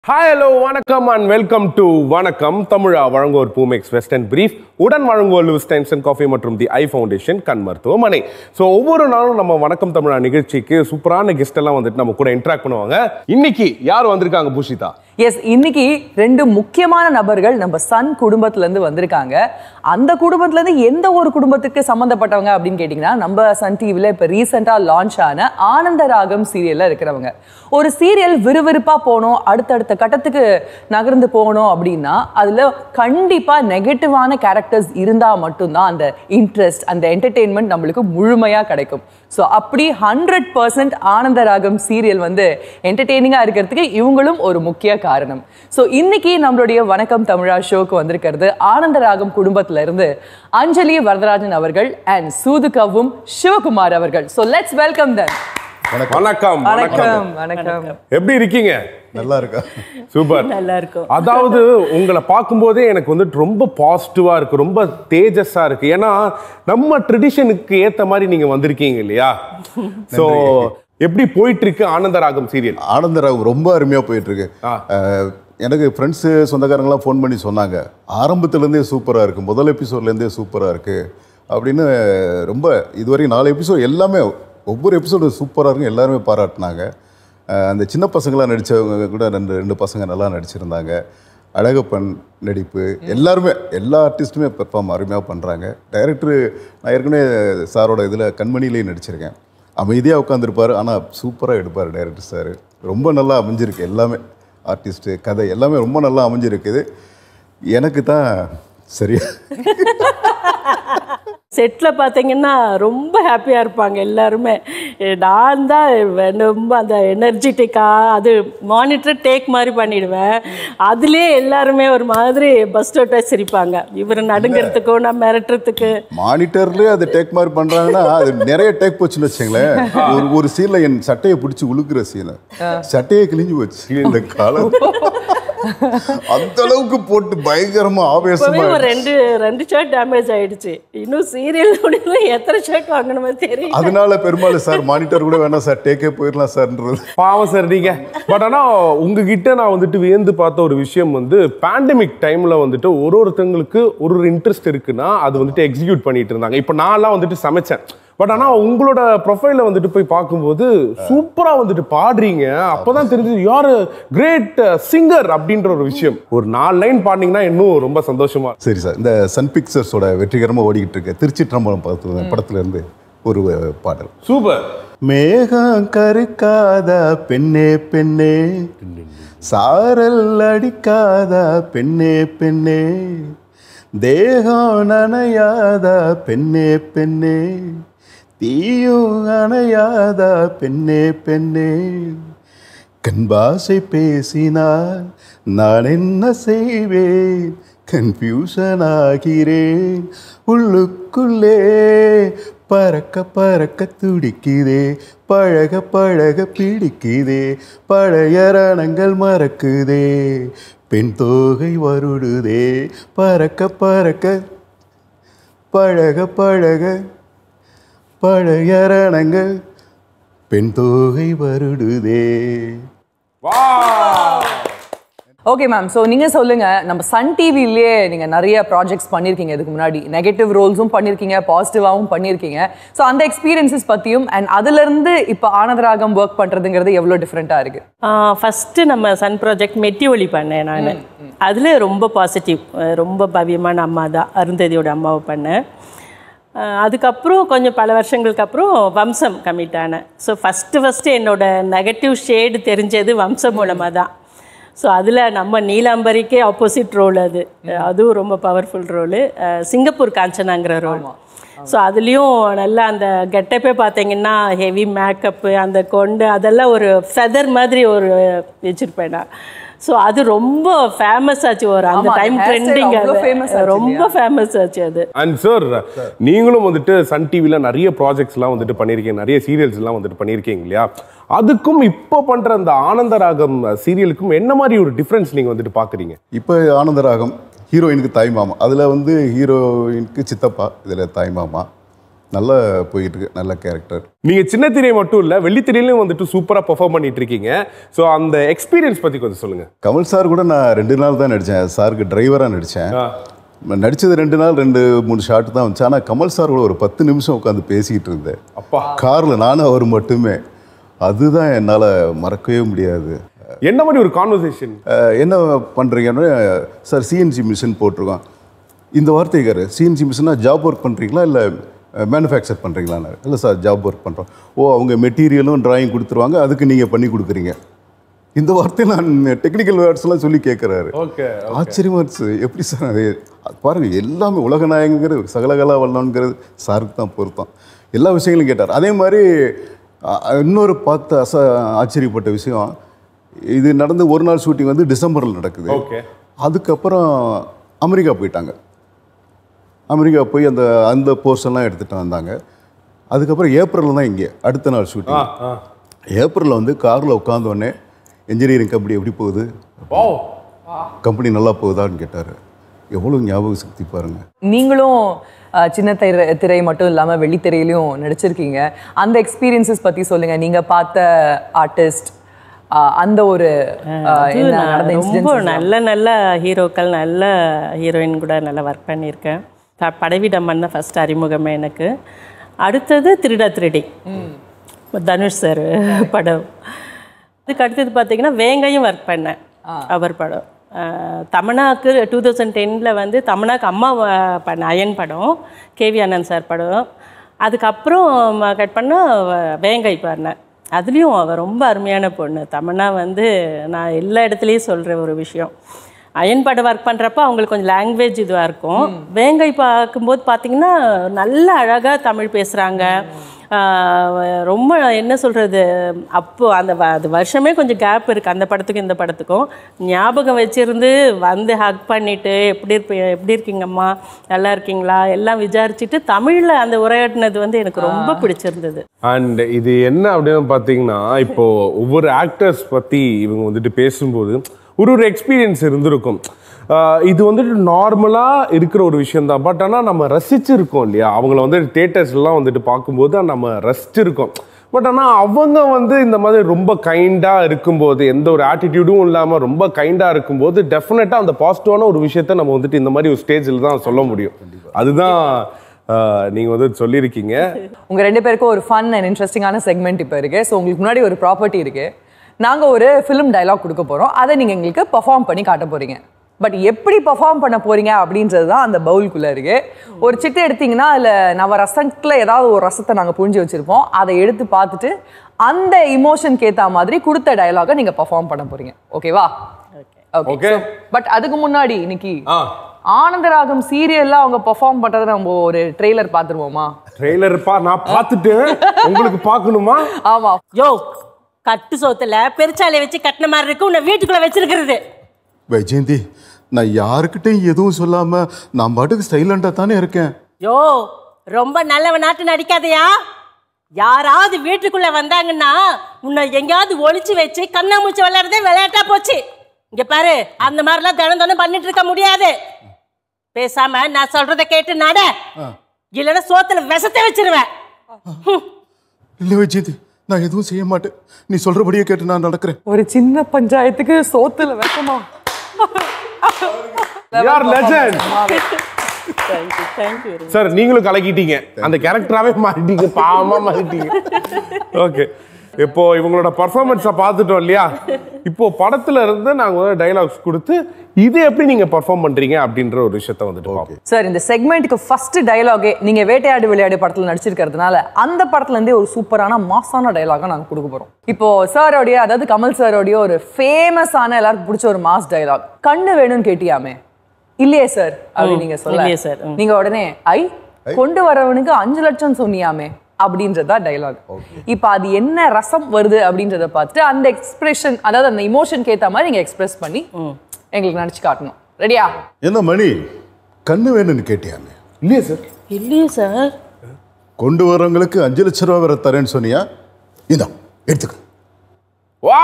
Hi hello வணக்கம் and welcome to Vanakkam Tamizha வழங்குவோர் Boomex western brief உடன் வழங்குவோர் லூஸ் டைம்ஸ் அண்ட் காஃபி மற்றும் தி ஐ ஃபவுண்டேஷன் கண் மருத்துவமனை ஸோ ஒவ்வொரு நாளும் நம்ம வணக்கம் தமிழா நிகழ்ச்சிக்கு சூப்பரான கெஸ்ட் எல்லாம் வந்துட்டு நம்ம கூட இன்ட்ராக்ட் பண்ணுவாங்க இன்னைக்கு யார் வந்திருக்காங்க பூஷிதா எஸ் இன்னைக்கு ரெண்டு முக்கியமான நபர்கள் நம்ம சன் குடும்பத்துல இருந்து வந்திருக்காங்க அந்த குடும்பத்துல இருந்து எந்த ஒரு குடும்பத்துக்கு சம்பந்தப்பட்டவங்க அப்படின்னு கேட்டிங்கன்னா நம்ம சன் டிவில இப்ப ரீசெண்டா லான்ச் ஆன ஆனந்த ராகம் சீரியல்ல இருக்கிறவங்க ஒரு சீரியல் விறுவிறுப்பா போகணும் அடுத்தடுத்த கட்டத்துக்கு நகர்ந்து போகணும் அப்படின்னா அதுல கண்டிப்பா நெகட்டிவான கேரக்டர்ஸ் இருந்தா மட்டும்தான் அந்த இன்ட்ரெஸ்ட் அந்த என்டர்டெயின்மெண்ட் நம்மளுக்கு முழுமையா கிடைக்கும் ஸோ அப்படி ஹண்ட்ரட் பர்சன்ட் ஆனந்த ராகம் சீரியல் வந்து என்டர்டெய்னிங்காக இருக்கிறதுக்கு இவங்களும் ஒரு முக்கிய காரணம் ஸோ இன்னைக்கு நம்மளுடைய வணக்கம் தமிழா ஷோக்கு வந்திருக்கிறது ஆனந்த ராகம் குடும்பத்துல இருந்து அஞ்சலி வரதராஜன் அவர்கள் அண்ட் சூதுகவும் சிவகுமார் அவர்கள் ஸோ லெட்ஸ் வெல்கம் தம் வணக்கம் வணக்கம் வணக்கம் வணக்கம் எப்படி இருக்கீங்க நல்லா இருக்கா சூப்பர் நல்லா இருக்கும் அதாவது உங்களை பார்க்கும்போதே எனக்கு வந்துட்டு ரொம்ப பாசிட்டிவா இருக்கு ரொம்ப தேஜஸா இருக்கு ஏன்னா நம்ம ட்ரெடிஷனுக்கு ஏத்த மாதிரி நீங்க வந்திருக்கீங்க இல்லையா சோ எப்படி போயிட்டு இருக்கு ஆனந்தராகம் சீரியல் ஆனந்தராவ் ரொம்ப அருமையாக போயிட்டு இருக்கு அஹ், எனக்கு ஃப்ரெண்ட்ஸு சொந்தக்காரங்களாம் ஃபோன் பண்ணி சொன்னாங்க ஆரம்பத்துலேருந்தே சூப்பராக இருக்குது முதல் எபிசோட்லேருந்தே சூப்பராக இருக்குது அப்படின்னு ரொம்ப இதுவரைக்கும் நாலு எபிசோட் எல்லாமே ஒவ்வொரு எபிசோடு சூப்பராக இருக்கும் எல்லாருமே பாராட்டினாங்க அஹ், அந்த சின்ன பசங்களாம் நடித்தவங்க கூட ரெண்டு ரெண்டு பசங்க நல்லா நடிச்சிருந்தாங்க அழகப்பன் நடிப்பு எல்லாருமே எல்லா ஆர்டிஸ்ட்டுமே பெர்ஃபார்ம் அருமையாக பண்ணுறாங்க டைரக்டர் நான் ஏற்கனவே சாரோட இதில் கண்மணிலேயே நடிச்சிருக்கேன் அமைதியாக உட்காந்துருப்பார் ஆனால் சூப்பராக எடுப்பார் டைரக்டர் சார் ரொம்ப நல்லா அமைஞ்சிருக்கு எல்லாமே ஆர்டிஸ்ட்டு கதை எல்லாமே ரொம்ப நல்லா அமைஞ்சிருக்குது எனக்கு தான் சரியா செட்டில் பார்த்தீங்கன்னா ரொம்ப ஹாப்பியாக இருப்பாங்க எல்லாருமே நான் தான் ரொம்ப அந்த எனர்ஜெட்டிக்காக அது மானிட்டர் டேக் மாதிரி பண்ணிடுவேன் அதுலேயே எல்லாருமே ஒரு மாதிரி பஸ் அவுட்டாக சிரிப்பாங்க இவர் நடுங்கிறதுக்கும் நான் மிரட்டுறதுக்கு மானிட்டர்லேயே அது டேக் மாதிரி பண்ணுறாங்கன்னா அது நிறைய டேக் போச்சுன்னு வச்சுங்களேன் ஒரு ஒரு சீனில் என் சட்டையை பிடிச்சி உழுக்குற சீனை சட்டையே கிழிஞ்சு போச்சு இந்த காலம் அந்த அளவுக்கு போட்டு பயங்கரமா இப்போவே ஆவேசமா ஒரு ரெண்டு ரெண்டு ஷர்ட் டேமேஜ் ஆயிடுச்சு இன்னும் சீரியல் முடியல எத்தனை ஷர்ட் வாங்கணுமே தெரியும் அதனால பெருமாள் சார் மானிட்டர் கூட வேணாம் சார் டேக்கே போயிடலாம் சார்ன்றது பாவம் சார் நீங்க பட் ஆனா உங்ககிட்ட நான் வந்துட்டு வியந்து பார்த்த ஒரு விஷயம் வந்து பேண்டமிக் டைம்ல வந்துட்டு ஒரு ஒருத்தங்களுக்கு ஒரு ஒரு இன்ட்ரெஸ்ட் இருக்குன்னா அது வந்துட்டு எக்ஸிக்யூட் பண்ணிட்டு இருந்தாங்க இப்போ நான்லாம் வந்துட்டு சமைச்சேன் பட் ஆனா உங்களோட ப்ரொஃபைல வந்துட்டு போய் பார்க்கும்போது சூப்பரா வந்துட்டு பாடுறீங்க அப்பதான் தெரிஞ்சது யாரு கிரேட் சிங்கர் அப்படின்ற ஒரு விஷயம் ஒரு நாலு லைன் பாடினீங்கன்னா இன்னும் ரொம்ப சந்தோஷமா இருக்கும். சரி சார் இந்த சன் பிக்சர்ஸோட வெற்றிகரமாக ஓடிக்கிட்டு இருக்க திருச்சிற்றம்பலம் படத்துல படத்துல இருந்து ஒரு அஹ், பாடல் சூப்பர் மேகம் கருக்காத பெண்ணே பெண்ணே சாரல் அடிக்காத பெண்ணே பெண்ணே தேகம் நனையாத பெண்ணே பெண்ணே தீயும் அணையாத பெண்ணே பெண்ணே கண் பாஷை பேசினால் நான் என்ன செய்வேன் கன்ஃபியூஷன் ஆகிறேன் உள்ளுக்குள்ளே பறக்க பறக்க துடிக்குதே பழக பழக பிடிக்குதே பழைய ரணங்கள் மறக்குதே பெண் தோகை வருடுதே பறக்க பறக்க பழக பழக பழைய ரணங்கள் பெண் தோகை வருடுதே ஓகே மேம் ஸோ நீங்க சொல்லுங்க நம்ம சன் டிவிலேயே நீங்க நிறைய ப்ராஜெக்ட்ஸ் பண்ணியிருக்கீங்க இதுக்கு முன்னாடி நெகட்டிவ் ரோல்ஸும் பண்ணியிருக்கீங்க பாசிட்டிவாகவும் பண்ணியிருக்கீங்க ஸோ அந்த எக்ஸ்பீரியன்சஸ் பத்தியும் அண்ட் அதுல இருந்து இப்போ ஆனந்தராகம் ஒர்க் பண்றதுங்கிறது எவ்வளோ டிஃப்ரெண்டா இருக்கு ஃபஸ்ட்டு நம்ம சன் ப்ராஜெக்ட் மெட்டி ஒளி பண்ணேன் நான் அதில் ரொம்ப பாசிட்டிவ் ரொம்ப பவ்யமான அம்மா தான் அருந்ததியோட அம்மாவை பண்ணேன் அஹ் அதுக்கப்புறம் கொஞ்சம் பல வருஷங்களுக்கு அப்புறம் வம்சம் கமிட் ஆனேன் ஸோ ஃபஸ்ட்டு ஃபஸ்ட்டு என்னோட நெகட்டிவ் ஷேடு தெரிஞ்சது வம்சம் மூலமாக தான் ஸோ அதில் நம்ம நீலாம்பரிக்கே ஆப்போசிட் ரோல் அது அதுவும் ரொம்ப பவர்ஃபுல் ரோலு சிங்கப்பூர் காஞ்சனாங்கிற ரோல் ஸோ அதுலேயும் நல்லா அந்த கெட்டப்பே பார்த்தீங்கன்னா ஹெவி மேக்கப்பு அந்த கொண்டு அதெல்லாம் ஒரு ஃபெதர் மாதிரி ஒரு வச்சுருப்பேன் நான் ஸோ அது ரொம்ப ஃபேமஸ் ஆச்சு ஒரு அந்த ஆமா, டைம் அந்த hairstyle ட்ரெண்டிங் அவ்வளோ famous ஆச்சு ரொம்ப ஃபேமஸ் ஆச்சு அது அண்ட் சார் நீங்களும் வந்துட்டு சன் டிவில நிறைய ப்ராஜெக்ட்ஸ்லாம் வந்துட்டு பண்ணியிருக்கீங்க நிறைய சீரியல்ஸ் எல்லாம் வந்துட்டு பண்ணியிருக்கீங்க இல்லையா அதுக்கும் இப்போ பண்ற அந்த ஆனந்தராகம் சீரியலுக்கும் என்ன மாதிரி ஒரு டிஃபரன்ஸ் நீங்க வந்துட்டு பாக்குறீங்க இப்போ ஆனந்தராகம் ஹீரோயினுக்கு தாய் மாமா அதில் வந்து ஹீரோயினுக்கு சித்தப்பா இதில் தாய் மாமா நல்லா போயிட்டு இருக்கு நல்ல கேரக்டர் நீங்க சின்ன திரை மட்டும் இல்ல வெள்ளித்திரையிலும் வந்துட்டு சூப்பரா பெர்ஃபார்ம் பண்ணிட்டு இருக்கீங்க ஸோ அந்த எக்ஸ்பீரியன்ஸ் பத்தி கொஞ்சம் சொல்லுங்க கமல் சார் கூட நான் ரெண்டு நாள் தான் நடித்தேன் சாருக்கு டிரைவராக நடித்தேன் நடித்தது ரெண்டு நாள் ரெண்டு மூணு ஷாட் தான் வந்துச்சு ஆனால் கமல் சார் கூட ஒரு பத்து நிமிஷம் உட்காந்து பேசிக்கிட்டு இருந்தேன் அப்பா காரில் நானும் அவர் மட்டுமே அதுதான் என்னால் மறக்கவே முடியாது என்ன மாதிரி ஒரு கான்வர்சேஷன் அஹ், என்ன பண்ணுறீங்கன்னு சார் சிஎன்சி மிஷின் போட்டிருக்கோம் இந்த வார்த்தைக்காரு சிஎன்சி மிஷினா ஜாப் ஒர்க் பண்ணுறீங்களா இல்லை மேனுஃபேக்சர் பண்ணுறீங்களான்னு இல்லை சார் ஜாப் ஒர்க் பண்ணுறோம் ஓ அவங்க மெட்டீரியலும் டிராயிங் கொடுத்துருவாங்க அதுக்கு நீங்கள் பண்ணி கொடுக்குறீங்க இந்த வார்த்தை நான் டெக்னிக்கல் வேர்ட்ஸ்லாம் சொல்லி கேட்குறாரு ஓகே ஆச்சரியமா இருந்துச்சு எப்படி சார் அது பாருங்க எல்லாமே உலக நாயகங்கிறது சகலகலா வல்லவன்கிறது சாருக்கு தான் பொருத்தம் எல்லா விஷயங்களும் கேட்டார் அதே மாதிரி அ- இன்னொரு பார்த்து அச ஆச்சரியப்பட்ட விஷயம் இது நடந்து ஒரு நாள் ஷூட்டிங் வந்து டிசம்பரில் நடக்குது ஓகே அதுக்கப்புறம் அமெரிக்கா போயிட்டாங்க அமெரிக்கா போய் அந்த அந்த போர்ஷன்லாம் எடுத்துகிட்டு வந்தாங்க அதுக்கப்புறம் ஏப்ரலில் தான் இங்கே அடுத்த நாள் ஆ ஷூட்டிங் ஆ ஏப்ரலில் வந்து காரில் உட்காந்தோடனே இன்ஜினியரிங் கம்பெனி எப்படி போகுது ஓ கம்பெனி நல்லா போகுதான்னு கேட்டார் எவ்வளோ ஞாபக சக்தி பாருங்க நீங்களும் அஹ், சின்ன திரை திரை மட்டும் இல்லாம வெள்ளித்திரையிலையும் நடிச்சிருக்கீங்க அந்த எக்ஸ்பீரியன்சஸ் பத்தி சொல்லுங்க நீங்க பார்த்த ஆர்டிஸ்ட் அந்த ஒரு அஹ், அது என்ன நான் நடந்த ரொம்ப incidents நல்ல நல்ல ஹீரோக்கள் நல்ல ஹீரோயின் கூட நல்லா ஒர்க் பண்ணியிருக்கேன் த- படவிடம்மன் தான் ஃபஸ்ட் அறிமுகமே எனக்கு அடுத்தது திருடா திருடி தனுஷ் சார் படம் அதுக்கு அடுத்தது பார்த்தீங்கன்னா வேங்கையும் ஒர்க் பண்ணேன் அவர் படம் அஹ், தமனாக்கு டூ தௌசண்ட் டெனில் வந்து தமனாக்கு அம்மா வ- பண்ண அயன் படம் கேவி ஆனந்த் சார் படம் அதுக்கப்புறம் கட் பண்ண வேங்கை பண்ணேன் அதுலேயும் அவள் ரொம்ப அருமையான பொண்ணு தமன்னா வந்து நான் எல்லா இடத்துலையும் சொல்கிற ஒரு விஷயம் அயன் படம் ஒர்க் பண்ணுறப்ப அவங்களுக்கு கொஞ்சம் லாங்குவேஜ் இதுவாக இருக்கும் வேங்கை பார்க்கும்போது பார்த்தீங்கன்னா நல்ல அழகாக தமிழ் பேசுகிறாங்க ரொம்ப என்ன சொல்கிறது அப்போ அந்த வ- அது வருஷமே கொஞ்சம் கேப் இருக்குது அந்த படத்துக்கும் இந்த படத்துக்கும் ஞாபகம் வச்சிருந்து வந்து ஹக் பண்ணிவிட்டு எப்படி இருப்ப எப்படி இருக்கீங்கம்மா நல்லா இருக்கீங்களா எல்லாம் விசாரிச்சுட்டு தமிழில் அந்த உரையாடினது வந்து எனக்கு ரொம்ப பிடிச்சிருந்தது அண்ட் இது என்ன அப்படின்னு பார்த்தீங்கன்னா இப்போ ஒவ்வொரு ஆக்டர்ஸ் பற்றி இவங்க வந்துட்டு பேசும்போது ஒரு ஒரு எக்ஸ்பீரியன்ஸ் இருந்திருக்கும் ஆஹ் இது வந்துட்டு நார்மலாக இருக்கிற ஒரு விஷயம் தான் பட் ஆனால் நம்ம ரசிச்சிருக்கோம் இல்லையா அவங்கள வந்து தேட்டர்ஸ்லாம் வந்துட்டு பார்க்கும்போது நம்ம ரசிச்சிருக்கோம் பட் ஆனால் அவங்க வந்து இந்த மாதிரி ரொம்ப கைண்டாக இருக்கும்போது எந்த ஒரு ஆட்டிடியூடும் இல்லாமல் ரொம்ப கைண்டாக இருக்கும்போது டெஃபினட்டாக அந்த பாசிட்டிவான ஒரு விஷயத்த நம்ம வந்துட்டு இந்த மாதிரி ஒரு ஸ்டேஜில் தான் சொல்ல முடியும் அதுதான் ஆஹ் நீங்க வந்து சொல்லியிருக்கீங்க உங்க ரெண்டு பேருக்கும் ஒரு ஃபன் அண்ட் இன்ட்ரெஸ்டிங்கான செக்மெண்ட் இப்போ இருக்கு ஸோ உங்களுக்கு முன்னாடி ஒரு ப்ராப்பர்ட்டி இருக்கு நாங்க ஒரு ஃபிலிம் டயலாக் கொடுக்க போறோம் அதை நீங்க எங்களுக்கு பெர்ஃபார்ம் பண்ணி காட்ட போறீங்க பட் எப்படி பெர்ஃபார்ம் பண்ண போறீங்க அப்படின்றது தான் அந்த பவுலுக்குள்ள இருக்கு ஒரு சிட்டு எடுத்தீங்கன்னா அதுல நவ ரசத்துல ஏதாவது ஒரு ரசத்தை நாங்க புரிஞ்சு வச்சிருப்போம் அதை எடுத்து பார்த்துட்டு அந்த இமோஷனுக்கு ஏத்த மாதிரி கொடுத்த டயலாகை நீங்க பெர்ஃபார்ம் பண்ண போறீங்க ஓகேவா ஓகே Okay. பட் அதுக்கு முன்னாடி இன்னைக்கு ஆ ஆனந்தராகம் சீரியல்ல அவங்க பெர்ஃபார்ம் பண்றதை நம்ம ஒரு ட்ரெய்லர் பார்த்துருவோமா ட்ரெய்லர் பா நான் பார்த்துட்டேன் உங்களுக்கு பார்க்கணுமா ஆமா யோ கட்டு சோத்துல பெருச்சாலையை வச்சு கட்டின மாதிரி இருக்கு உன்னை வீட்டுக்குள்ள வச்சிருக்கிறது வைஜெயந்தி நான் யாருக்கிட்டையும் எதுவும் சொல்லாமல் நான் பாட்டுக்கு சைலண்டாக தானே இருக்கேன் யோ ரொம்ப நல்லவ நாட்டு நடிக்காதயா யாராவது வீட்டுக்குள்ள வந்தாங்கன்னா உன்னை எங்கேயாவது ஒளிச்சு வச்சு கண்ணாமூச்சி விளையாடுறதே விளையாட்டா போச்சு இங்க பாரு அந்த மாதிரிலாம் தினம் தினம் பண்ணிட்டு இருக்க முடியாது பேசாம நான் சொல்றதை கேட்டு நட இல்லைன்னா சோத்துல விஷத்தை வச்சிருவேன் இல்லை வைஜெயந்தி நான் எதுவும் செய்ய மாட்டேன் நீ சொல்கிறபடியே கேட்டு நான் நடக்கிறேன் ஒரு சின்ன பஞ்சாயத்துக்கு சோத்துல வெக்கமா யார் லெஜண்ட் தேங்க்யூ தேங்க்யூ சார் நீங்களும் கலக்கிட்டீங்க அந்த கேரக்டராகவே மாறிட்டீங்க பாவமா மாறிட்டீங்க ஓகே இப்போ இவங்களோட பர்ஃபார்மன்ஸை பார்த்துட்டோம் இல்லையா இப்போ படத்துல இருந்து நாங்க வந்து டைலாக்ஸ் கொடுத்து இது எப்படி நீங்க பர்ஃபார்ம் பண்றீங்க அப்படின்ற ஒரு விஷயத்த வந்துட்டு பார்ப்போம் சார் இந்த செக்மெண்ட்டுக்கு ஃபர்ஸ்ட் டயலாகே நீங்க வேட்டையாடு விளையாடு படத்துல நடிச்சிருக்கிறதுனால அந்த படத்துல இருந்தே ஒரு சூப்பரான மாசான டயலாக நாங்க கொடுக்க போறோம் இப்போ சாரோடைய அதாவது கமல் சாரோடைய ஒரு ஃபேமஸான எல்லாருக்கும் பிடிச்ச ஒரு மாஸ் டயலாக் கண்ணு வேணும்னு கேட்டியாமே இல்லையே சார் அப்படின்னு நீங்க சொல்ல இல்லையே sir, ம். நீங்க உடனே ஐ கொண்டு வரவனுக்கு அஞ்சு லட்சம் சொன்னியாமே அப்படின்றதா டைலாக் இப்போ அது என்ன ரசம் வருது அப்படின்றத பார்த்துட்டு அந்த எக்ஸ்பிரஷன் அதாவது அந்த இமோஷனுக்கு ஏத்த மாதிரி நீங்க எக்ஸ்பிரஸ் பண்ணி எங்களுக்கு நடிச்சு காட்டணும் ரெடியா என்ன மணி கண்ணு வேணும்னு கேட்டியாமே இல்லையே சார் இல்லையே சார் கொண்டு வரவங்களுக்கு அஞ்சு லட்ச ரூபா வேற தரேன்னு சொன்னியா இந்தா எடுத்துக்க வா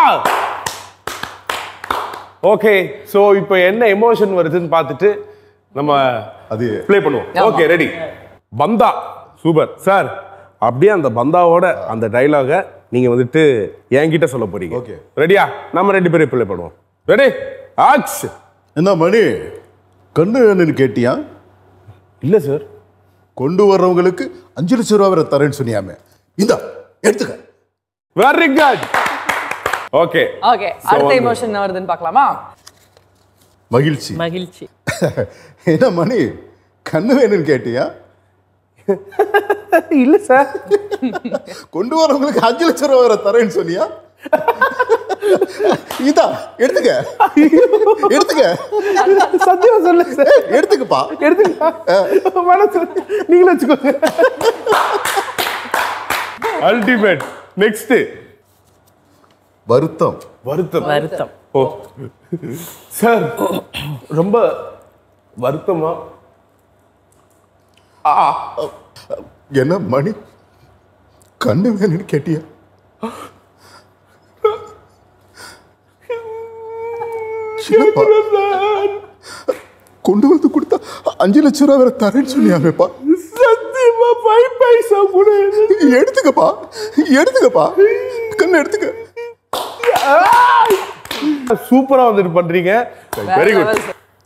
ஓகே ஸோ இப்போ என்ன எமோஷன் வருதுன்னு பார்த்துட்டு நம்ம அது ப்ளே பண்ணுவோம் ஓகே ரெடி பந்தா சூப்பர் சார் அப்படியே அந்த பந்தாவோட அந்த டைலாக நீங்க வந்துட்டு என்கிட்ட சொல்ல போறீங்க Okay. ரெடியா நம்ம ரெண்டு பேரும் ப்ளே பண்ணுவோம் ரெடி ஆக்ஸ் என்ன மணி கண்ணு வேணும்னு கேட்டியா இல்ல சார் கொண்டு வர்றவங்களுக்கு அஞ்சு லட்சம் ரூபா வரை தரேன்னு சொன்னியாமே இந்தா எடுத்துக்க வெரி குட் ஓகே ஓகே அடுத்த எமோஷன் என்ன வருதுன்னு பார்க்கலாமா மகிழ்ச்சி மகிழ்ச்சி என்ன மணி கண்ணு வேணும்னு கேட்டியா இல்ல சார் கொண்டு வரவங்களுக்கு அஞ்சு லட்சம் ரூபா வரை தரேன்னு சொன்னியா இதா எடுத்துக்க எடுத்துக்க சத்தியமா சொல்ல சார் எடுத்துக்கப்பா எடுத்துக்க வேணாம் சார் நீங்களும் வச்சுக்கோங்க அல்டிமேட் நெக்ஸ்ட் வருத்தம் வருத்தம் வருத்தம் ஓ சார் ரொம்ப வருத்தமா ஆ என்ன மணி கண்ணு வேணும்னு கேட்டியா என்னப்பா? கொண்டு வந்து கொடுத்தா அஞ்சு லட்சம் ரூபா வேற தரேன்னு சொன்னியாமேப்பா சத்தியமா ஃபைவ் பைசா கூட இல்லை. எடுத்துக்கப்பா எடுத்துக்கப்பா கண்ணு எடுத்துக்க சூப்பரா வந்துட்டு பண்றீங்க வெரி குட்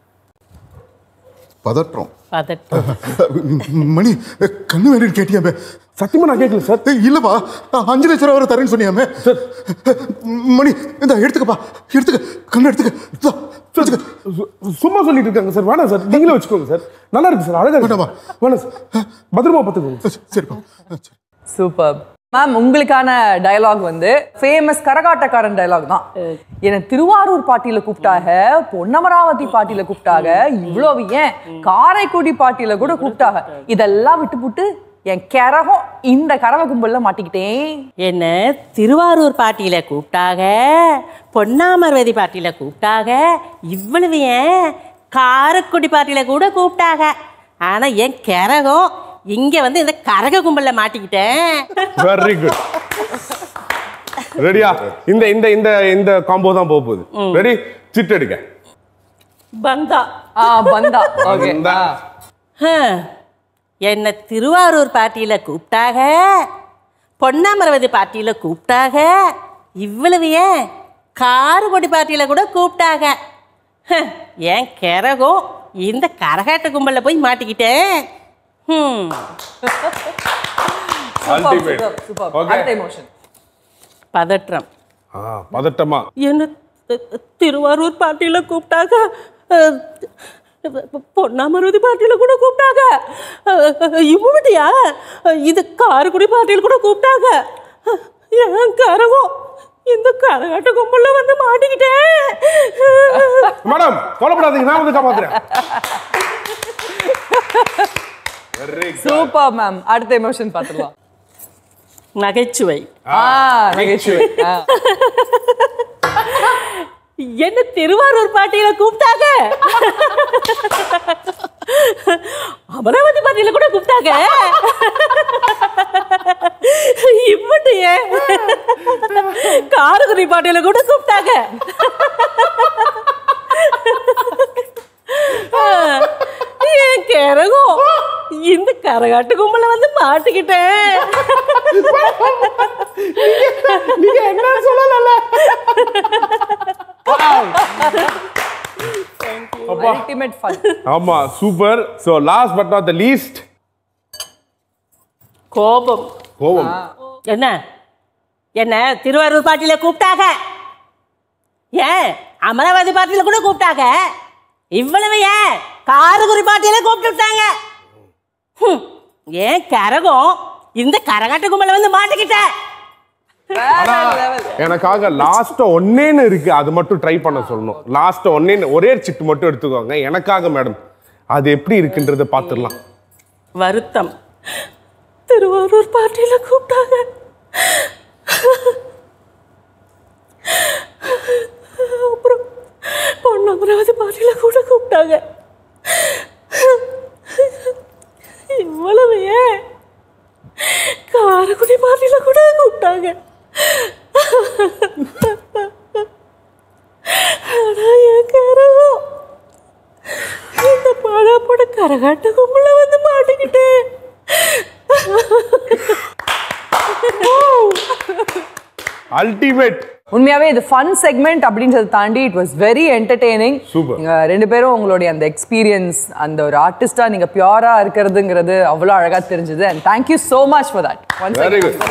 பதற்றம் பதட்டம் மணி கண்ணு வேணும்னு கேட்டியாமே சத்தியமா நான் கேட்கல சார் ஏய், இல்லப்பா அஞ்சு லட்சம் ரூபா வரை தரேன்னு சொன்னியாமே மணி இந்த எடுத்துக்கப்பா எடுத்துக்க கண்ணு எடுத்துக்க இந்தா, எடுத்துக்க சு- சும்மா சொல்லிட்டு இருக்காங்க சார் வேணாம் சார் நீங்களே வச்சுக்கோங்க சார் நல்லா இருக்கு சார் அழகா இருக்கு வேண்டாமா? வேணாம் சார் பத்திரமா பார்த்துக்கோங்க சரிப்பா சரி சூப்பர் மேம் உங்களுக்கான டயலாக் வந்து ஃபேமஸ் கரகாட்டக்காரன் டயலாக் தான் என்ன திருவாரூர் பாட்டியில கூப்பிட்டாக பொன்னமராவதி பாட்டியில கூப்பிட்டாக இவ்வளவு ஏன் காரைக்குடி பாட்டியில கூட கூப்பிட்டாக இதெல்லாம் விட்டுப்புட்டு என் கரகம் இந்த கரவ கும்பல்ல மாட்டிக்கிட்டேன் என்ன திருவாரூர் பாட்டியில கூப்பிட்டாக பொன்னாமர்வதி பாட்டியில கூப்பிட்டாக இவ்வளவு ஏன் காரக்குடி பாட்டியில கூட கூப்பிட்டாக ஆனா என் கரகம் இங்க வந்து இந்த கரக கும்பல்ல மாட்டிக்கிட்டேன் வெரி குட் ரெடியா இந்த இந்த இந்த இந்த காம்போ தான் போக போகுது ரெடி சிட் எடுக்க பந்தா ஆ பந்தா ஓகே பந்தா. ஹம். என்ன திருவாரூர் பாட்டியில கூப்பிட்டாக பொன்னாமரவதி பாட்டியில கூப்பிட்டாக இவ்வளவு ஏன் காருகொடி பாட்டியில கூட கூப்பிட்டாக ஹம். ஏன் கரகம் இந்த கரகாட்ட கும்பல்ல போய் மாட்டிக்கிட்டேன் ஹம். Ultimate. Super Okay. அடுத்த எமோஷன் பதற்றம் ஆ, பதட்டமா என்ன தி- திருவாரூர் பாட்டியில கூப்பிட்டாங்க அஹ், பொன்னாமருதி பாட்டியில கூட கூப்பிட்டாங்க அஹ், இவ்வளோட்டியா இது காரைக்குடி பாட்டியில் கூட கூப்பிட்டாங்க என் கரகம் இந்த கரகாட்ட கும்பல்ல வந்து மாட்டிக்கிட்டேன் மேடம் கவலைப்படாதீங்க நான் வந்து காப்பாத்துறேன் Very good. சூப்பர் மேம் அடுத்த எமோஷன் பார்த்துடலாம் நகைச்சுவை ஆ நகைச்சுவை ஆ. என்ன திருவாரூர் பாட்டியில கூப்பிட்டாங்க அமராவதி பாட்டியில கூட கூப்பிட்டாங்க இவ்வட்டு ஏன் காரகுடி பாட்டியில கூட கூப்பிட்டாங்க என் கரகம் இந்த கரகாட்டு கும்பல வந்து மாட்டிக்கிட்டேன் நீங்க என்ன சொல்லல அல்டிமேட் ஃபன் ஆமா super so last but not the least கோபம் கோவம் என்ன என்ன திருவாரூர் பாட்டியில கூப்பிட்டாங்க ஏன் அமராவதி பாட்டியில கூட கூப்பிட்டாங்க இவ்வளவு ஏன் காரகுரி பாட்டியில கூப்பிட்டு விட்டாங்க ஹம், ஏன் கரகம் இந்த கரகாட்ட கும்பல வந்து மாட்டிக்கிட்டேன் ஆனா எனக்காக லாஸ்ட் ஒன்னேன்னு இருக்கு அது மட்டும் ட்ரை பண்ண சொல்லணும் லாஸ்ட் ஒன்னேன்னு ஒரே சிட்டு மட்டும் எடுத்துக்கோங்க எனக்காக மேடம் அது எப்படி இருக்குன்றத பாத்துடலாம் வருத்தம் திருவாரூர் பாட்டியில கூப்பிட்டாங்க அப்புறம் பொன்னமராவதி பாட்டியில கூட கூப்பிட்டாங்க இவ்வளவு ஏன் காரக்குடி பாட்டியில கூட கூப்பிட்டாங்க ஆனா என் கரகம் இந்த பழப்பட கரகாட்ட கும்பல வந்து மாட்டிக்கிட்டேன் அல்டிமேட் உண்மையாவே இது ஃபன் செக்மெண்ட் அப்படின்றத தாண்டி it was very entertaining Super. நீங்க ரெண்டு பேரும் உங்களுடைய அந்த எக்ஸ்பீரியன்ஸ் அந்த ஒரு ஆர்டிஸ்டா நீங்க பியூரா இருக்கிறதுங்கிறது அவ்வளோ அழகா தெரிஞ்சது and thank you so much for that Very good.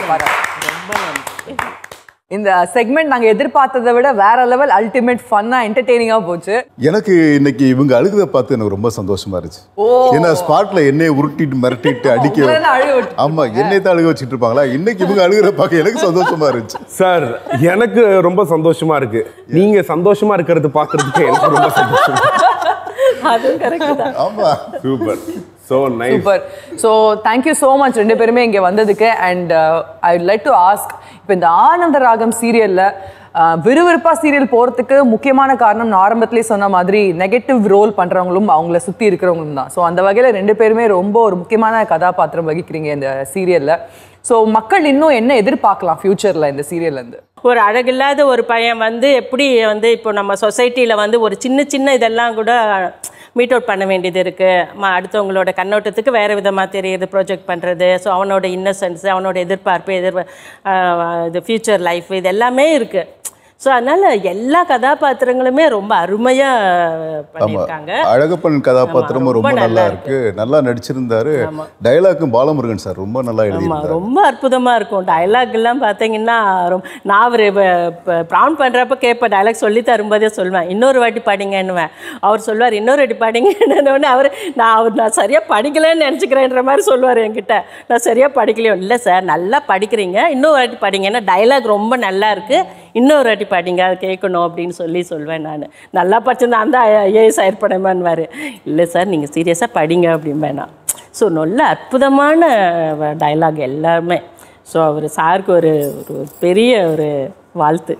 இந்த செக்மெண்ட் நாங்க எதிர்பார்த்ததை விட வேற லெவல் அல்டிமேட் ஃபன்னா என்டர்டெய்னிங்கா போச்சு எனக்கு இன்னைக்கு இவங்க அழுகுத பார்த்து எனக்கு ரொம்ப சந்தோஷமா இருந்துச்சு ஏன்னா ஸ்பாட்ல என்னைய உருட்டிட்டு மிரட்டிட்டு அடிக்க உங்களை தான் அழுக விட்டு ஆமா என்னை தான் அழுக வச்சுட்டு இருப்பாங்களா இன்னைக்கு இவங்க அழுகுற பார்க்க எனக்கு சந்தோஷமா இருந்துச்சு சார் எனக்கு ரொம்ப சந்தோஷமா இருக்கு நீங்க சந்தோஷமா இருக்கிறது பாக்குறதுக்கு எனக்கு ரொம்ப சந்தோஷமா அதுவும் கரெக்ட் தான் ஆமா super so nice super so thank you so much ரெண்டு பேருமே இங்கே வந்ததுக்கு and I like to ask இப்போ இந்த ஆனந்த ராகம் சீரியலில் விறுவிறுப்பாக சீரியல் போகிறதுக்கு முக்கியமான காரணம் நான் ஆரம்பத்திலே சொன்ன மாதிரி நெகட்டிவ் ரோல் பண்ணுறவங்களும் அவங்கள சுற்றி இருக்கிறவங்களும் தான் ஸோ அந்த வகையில் ரெண்டு பேருமே ரொம்ப ஒரு முக்கியமான கதாபாத்திரம் வகிக்கிறீங்க இந்த சீரியலில் ஸோ மக்கள் இன்னும் என்ன எதிர்பார்க்கலாம் ஃப்யூச்சரில் இந்த சீரியல்லேருந்து ஒரு அழகில்லாத ஒரு பையன் வந்து எப்படி வந்து இப்போ நம்ம சொசைட்டியில் வந்து ஒரு சின்ன சின்ன இதெல்லாம் கூட மீட் அவுட் பண்ண வேண்டியது இருக்குது அடுத்தவங்களோட கண்ணோட்டத்துக்கு வேறு விதமாக தெரியுது ப்ரொஜெக்ட் பண்ணுறது ஸோ அவனோட இன்னசென்ஸ் அவனோட எதிர்பார்ப்பு எதிர் ஆஹ் இது ஃப்யூச்சர் லைஃப் இது எல்லாமே இருக்குது ஸோ அதனால் எல்லா கதாபாத்திரங்களுமே ரொம்ப அருமையாக பண்ணியிருக்காங்க அழகப்பன் கதாபாத்திரமும் ஆமா, ரொம்ப ரொம்ப நல்லா நல்லா இருக்கு நல்லா நடிச்சிருந்தாரு டைலாக்கும் பாலமுருகன் சார் ரொம்ப நல்லா ஆமாம் எழுதியிருந்தாரு ரொம்ப அற்புதமாக இருக்கும் டயலாக் எல்லாம் பார்த்தீங்கன்னா ரொம்ப நான் அவர் ப்ரான் பண்ணுறப்ப கேட்பேன் டயலாக் சொல்லி தரும்போதே சொல்லுவேன் இன்னொரு வாட்டி படிங்கன்னுவேன் அவர் சொல்லுவார் இன்னொரு வாட்டி படிங்கன்னு அவர் நான் அவர் நான் சரியாக படிக்கலைன்னு நினச்சிக்கிறேன்ற மாதிரி சொல்லுவார் என்கிட்ட நான் சரியாக படிக்கலையோ இல்லை சார் நல்லா படிக்கிறீங்க இன்னொரு வாட்டி படிங்க ஏன்னா டயலாக் ரொம்ப நல்லா இருக்குது இன்னொரு வாட்டி படிங்க அது கேட்கணும் அப்படின்னு சொல்லி சொல்வேன் நான் நல்லா படிச்சிருந்தா அந்த ஐஏஎஸ் ஆயிருப்படமான்வார் இல்லை சார் நீங்கள் சீரியஸாக படிங்க அப்படிம்பேன் நான் ஸோ நல்ல அற்புதமான டயலாக் எல்லாமே ஸோ அவர் சாருக்கு ஒரு ஒரு பெரிய ஒரு வாழ்த்து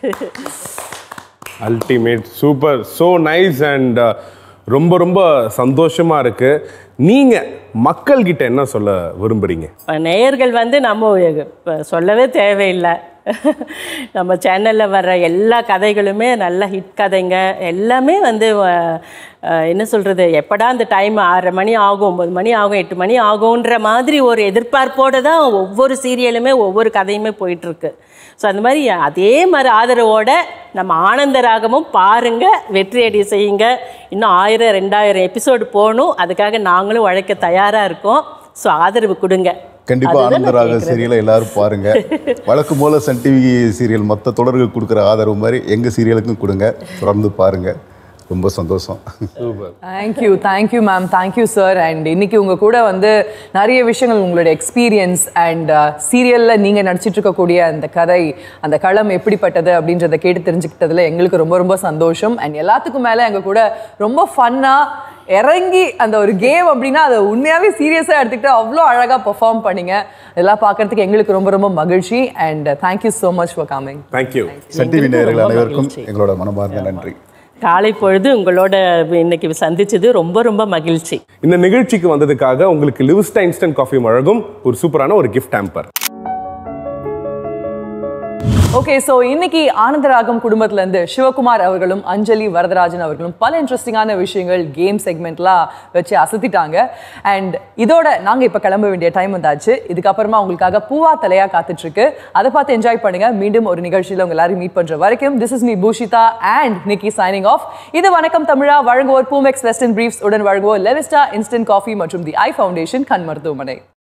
ultimate super so nice and ரொம்ப ரொம்ப சந்தோஷமா இருக்கு நீங்க மக்கள் கிட்ட என்ன சொல்ல விரும்புறீங்க இப்ப நேயர்கள் வந்து நம்ம இப்ப சொல்லவே தேவையில்லை நம்ம சேனலில் வர்ற எல்லா கதைகளுமே நல்ல ஹிட் கதைங்க எல்லாமே வந்து அஹ், அஹ், என்ன சொல்கிறது எப்படா அந்த டைம் ஆறரை மணி ஆகும் ஒம்பது மணி ஆகும் எட்டு மணி ஆகுன்ற மாதிரி ஒரு எதிர்பார்ப்போடு தான் ஒவ்வொரு சீரியலுமே ஒவ்வொரு கதையுமே போயிட்டுருக்கு ஸோ அந்த மாதிரி அதே மாதிரி ஆதரவோட நம்ம ஆனந்த ராகமும் பாருங்க வெற்றி அடி செய்யுங்க இன்னும் ஆயிரம் ரெண்டாயிரம் எபிசோடு போகணும் அதுக்காக நாங்களும் உழைக்க தயாராக இருக்கோம் ஸோ ஆதரவு கொடுங்க கண்டிப்பா அதுதான் நான் ஆனந்தராக கேக்குறது. சீரியலை எல்லாரும் பாருங்க வழக்கு போல சன் டிவி சீரியல் மற்ற தொடர்கள் கொடுக்குற ஆதரவு மாதிரி எங்க சீரியலுக்கும் கொடுங்க தொடர்ந்து பாருங்க ரொம்ப சந்தோஷம் thank you thank you ma'am thank you sir and இன்னைக்கு உங்க கூட வந்து நிறைய விஷயங்கள் உங்களோட எக்ஸ்பீரியன்ஸ் அண்ட் சீரியல்ல நீங்க நடிச்சிட்டு இருக்கக்கூடிய அந்த கதை அந்த களம் எப்படிப்பட்டது அப்படின்றத கேட்டு தெரிஞ்சுக்கிட்டதுல எங்களுக்கு ரொம்ப ரொம்ப சந்தோஷம் அண்ட் எல்லாத்துக்கும் மேல எங்க கூட ரொம்ப ஃபன்னா இறங்கி அந்த ஒரு கேம் அப்படின்னா அதை உண்மையாவே சீரியஸாக எடுத்துக்கிட்டு அவ்வளோ அழகாக பெர்ஃபார்ம் பண்ணீங்க இதெல்லாம் பார்க்கறதுக்கு எங்களுக்கு ரொம்ப ரொம்ப மகிழ்ச்சி and thank you so much for coming thank you Sun TV எங்களுக்கும் நேயர்கள் ரொம்ப அனைவருக்கும் மகிழ்ச்சி. எங்களோட மனமார்ந்த நன்றி காலை பொழுது உங்களோட இன்னைக்கு சந்திச்சது ரொம்ப ரொம்ப மகிழ்ச்சி இந்த நிகழ்ச்சிக்கு வந்ததுக்காக உங்களுக்கு லிவிஸ்டா இன்ஸ்டன்ட் காஃபி வழங்கும் ஒரு சூப்பரான ஒரு கிஃப்ட் டேம்பர் ஓகே ஸோ இன்னைக்கு ஆனந்தராகம் குடும்பத்துல இருந்து சிவகுமார் அவர்களும் அஞ்சலி வரதராஜன் அவர்களும் பல இன்ட்ரெஸ்டிங்கான விஷயங்கள் கேம் செக்மெண்ட்லாம் வச்சு அசத்திட்டாங்க அண்ட் இதோட நாங்க இப்ப கிளம்ப வேண்டிய டைம் வந்தாச்சு இதுக்கப்புறமா உங்களுக்காக பூவா தலையா காத்துட்டு இருக்கு அதை பார்த்து என்ஜாய் பண்ணுங்க மீண்டும் ஒரு நிகழ்ச்சியில உங்க எல்லாரும் மீட் பண்ற வரைக்கும் this is me Bhushitha and Nikki signing off இது வணக்கம் தமிழா வழங்குவோர் பூமெக்ஸ் வெஸ்டர்ன் பிரீஃப்ஸ் உடன் வழங்குவோர் லெவிஸ்டா இன்ஸ்டன்ட் காஃபி மற்றும் தி ஐ ஃபவுண்டேஷன் கண் மருத்துவமனை